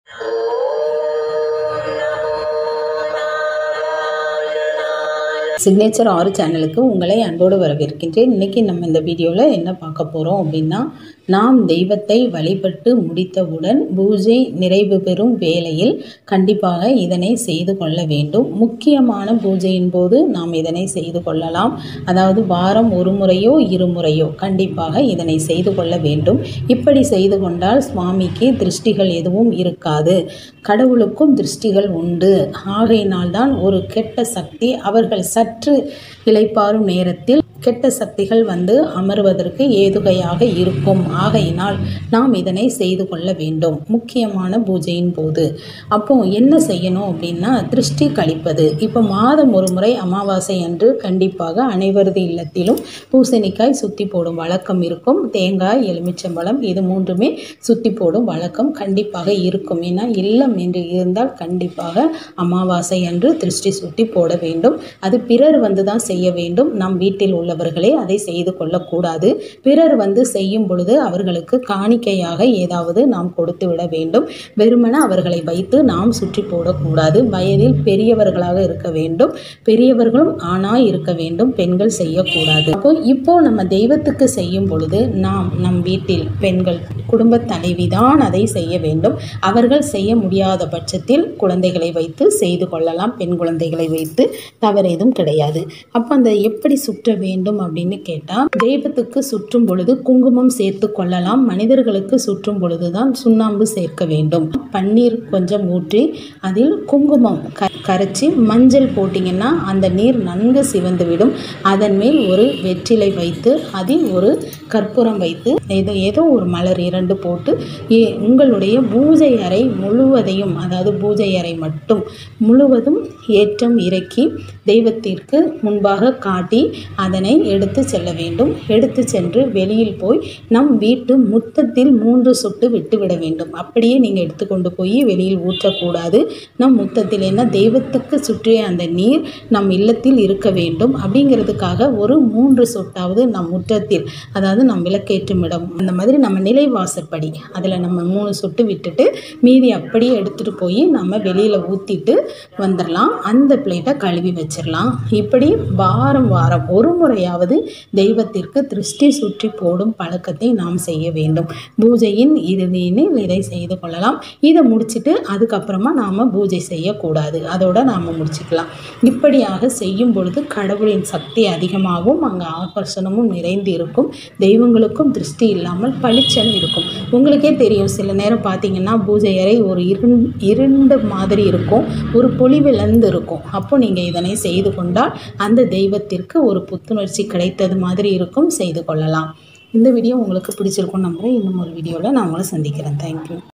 signature ஆறு சேனலுக்கு உங்களை அன்போடு வரவேற்கின்றேன் இன்றைக்கி நம்ம இந்த வீடியோவில் என்ன பார்க்க போகிறோம் அப்படின்னா நாம் தெய்வத்தை வழிபட்டு முடித்தவுடன் பூஜை நிறைவு பெறும் வேளையில் கண்டிப்பாக இதனை செய்து கொள்ள வேண்டும் முக்கியமான பூஜையின் போது நாம் இதனை செய்து கொள்ளலாம் அதாவது வாரம் ஒரு முறையோ இருமுறையோ கண்டிப்பாக இதனை செய்து கொள்ள வேண்டும் இப்படி செய்து கொண்டால் சுவாமிக்கு திருஷ்டிகள் எதுவும் இருக்காது கடவுளுக்கும் திருஷ்டிகள் உண்டு ஆகையினால்தான் ஒரு கெட்ட சக்தி அவர்கள் சற்று இளைப்பாறும் நேரத்தில் கெட்ட சக்திகள் வந்து அமர்வதற்கு ஏதுகையாக இருக்கும் ஆகையினால் நாம் இதனை செய்து கொள்ள வேண்டும் முக்கியமான பூஜையின் போது அப்போ என்ன செய்யணும் அப்படின்னா திருஷ்டி கழிப்பது இப்போ மாதம் ஒரு முறை அமாவாசை அன்று கண்டிப்பாக அனைவரது இல்லத்திலும் பூசணிக்காய் சுத்தி போடும் வழக்கம் இருக்கும் தேங்காய் எலுமிச்சம்பழம் இது மூன்றுமே சுத்தி போடும் வழக்கம் கண்டிப்பாக இருக்கும் ஏன்னா இல்லம் என்று இருந்தால் கண்டிப்பாக அமாவாசை அன்று திருஷ்டி சுத்தி போட வேண்டும் அது பிறர் வந்து தான் செய்ய வேண்டும் நம் வீட்டில் உள்ளவர்களே அதை செய்து கொள்ளக்கூடாது பிறர் வந்து செய்யும் பொழுது அவர்களுக்கு காணிக்கையாக ஏதாவது நாம் கொடுத்து விட வேண்டும் வெறுமன அவர்களை வைத்து நாம் சுற்றி போடக்கூடாது வயதில் பெரியவர்களாக இருக்க வேண்டும் பெரியவர்களும் ஆணாய் இருக்க வேண்டும் பெண்கள் செய்யக்கூடாது அப்போ இப்போ நம்ம தெய்வத்துக்கு செய்யும் பொழுது நாம் நம் வீட்டில் பெண்கள் குடும்ப தலைவி தான் அதை செய்ய வேண்டும் அவர்கள் செய்ய முடியாத பட்சத்தில் குழந்தைகளை வைத்து செய்து கொள்ளலாம் பெண் குழந்தைகளை வைத்து தவறு எதுவும் கிடையாது அப்போ அந்த எப்படி சுற்ற வேண்டும் அப்படின்னு கேட்டால் தெய்வத்துக்கு சுற்றும் பொழுது குங்குமம் சேர்த்து கொள்ளலாம் மனிதர்களுக்கு சுற்றும் பொழுது தான் சுண்ணாம்பு சேர்க்க வேண்டும் பன்னீர் கொஞ்சம் ஊற்றி அதில் குங்குமம் க கரைச்சி மஞ்சள் போட்டிங்கன்னா அந்த நீர் நன்கு சிவந்து விடும் அதன் மேல் ஒரு வெற்றிலை வைத்து அதில் ஒரு கற்பூரம் வைத்து ஏதோ ஏதோ ஒரு மலர் இரண்டு போட்டு ஏ உங்களுடைய பூஜை அறை முழுவதையும் அதாவது பூஜை அறை மட்டும் முழுவதும் ஏற்றம் இறக்கி தெய்வத்திற்கு முன்பாக காட்டி அதனை எடுத்து செல்ல வேண்டும் எடுத்து சென்று வெளியில் போய் நம் வீட்டு முத்தத்தில் மூன்று சொட்டு விட்டுவிட வேண்டும் அப்படியே நீங்கள் எடுத்துக்கொண்டு போய் வெளியில் ஊற்றக்கூடாது நம் முத்தத்தில் என்ன தெய்வத்துக்கு சுற்றிய அந்த நீர் நம் இல்லத்தில் இருக்க வேண்டும் அப்படிங்கிறதுக்காக ஒரு மூன்று சொட்டாவது நம் முற்றத்தில் அதாவது நம் விளக்கேற்றும் இடம் அந்த மாதிரி நம்ம நிலைவாசப்படி அதில் நம்ம மூணு சொட்டு விட்டுட்டு மீதி அப்படியே எடுத்துகிட்டு போய் நம்ம வெளியில் ஊற்றிட்டு வந்துடலாம் அந்த பிளேட்டை கழுவி வச்சிடலாம் இப்படி வாரம் வாரம் ஒரு முறையாவது தெய்வத்திற்கு திருஷ்டி சுற்றி போடும் பழக்கத்தை நாம் செய்ய வேண்டும் பூஜையின் இறுதியில் இதை செய்து கொள்ளலாம் இதை முடிச்சுட்டு அதுக்கப்புறமா நாம் பூஜை செய்யக்கூடாது அதோட நாம் முடிச்சுக்கலாம் இப்படியாக செய்யும் பொழுது கடவுளின் சக்தி அதிகமாகவும் அங்கே ஆகர்ஷணமும் நிறைந்து இருக்கும் தெய்வங்களுக்கும் திருஷ்டி இல்லாமல் பளிச்சென்னு இருக்கும் உங்களுக்கே தெரியும் சில நேரம் பார்த்தீங்கன்னா பூஜை அறை ஒரு இருண் இருண்ட மாதிரி இருக்கும் ஒரு பொலிவிழந்து இருக்கும் அப்போ நீங்கள் இதனை செய்து கொண்டால் அந்த தெய்வத்திற்கு ஒரு புத்துணர்ச்சி கிடைத்தது மாதிரி இருக்கும் செய்து கொள்ளலாம் இந்த வீடியோ உங்களுக்கு பிடிச்சிருக்கும் நம்புகிறேன் இன்னும் ஒரு வீடியோவில் நான் உங்களை சந்திக்கிறேன் தேங்க்யூ